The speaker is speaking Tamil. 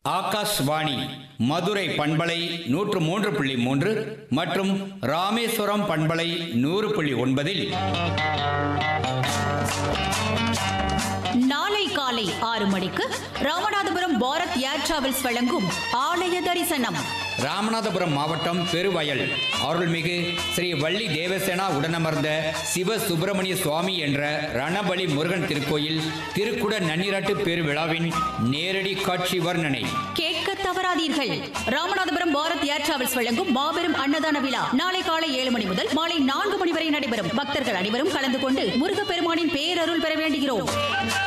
ஆகாஷ்வாணி மதுரை பண்பலை நூற்று மூன்று புள்ளி மூன்று மற்றும் ராமேஸ்வரம் பண்பலை நூறு புள்ளி ஒன்பதில் நாளை காலை ஆறு மணிக்கு ராமநாதபுரம் பாரத் ஏர் டிராவல்ஸ் வழங்கும் ஆலய தரிசனம் ராமநாதபுரம் மாவட்டம் பெருவயல் அருள்மிகு ஸ்ரீ வள்ளி தேவசேனா உடனமர்ந்த சிவ சுப்பிரமணிய சுவாமி என்ற ரணபலி முருகன் திருக்கோயில் திருக்குட நன்னிராட்டு பெருவிழாவின் நேரடி காட்சி வர்ணனை கேட்க தவறாதீர்கள் ராமநாதபுரம் பாரத் ஏர் டிராவல்ஸ் வழங்கும் மாபெரும் அன்னதான விழா நாளை காலை ஏழு மணி முதல் மாலை நான்கு மணி வரை நடைபெறும் பக்தர்கள் அனைவரும் கலந்து கொண்டு முருகப்பெருமானின் பேரருள் பெற வேண்டுகிறோம்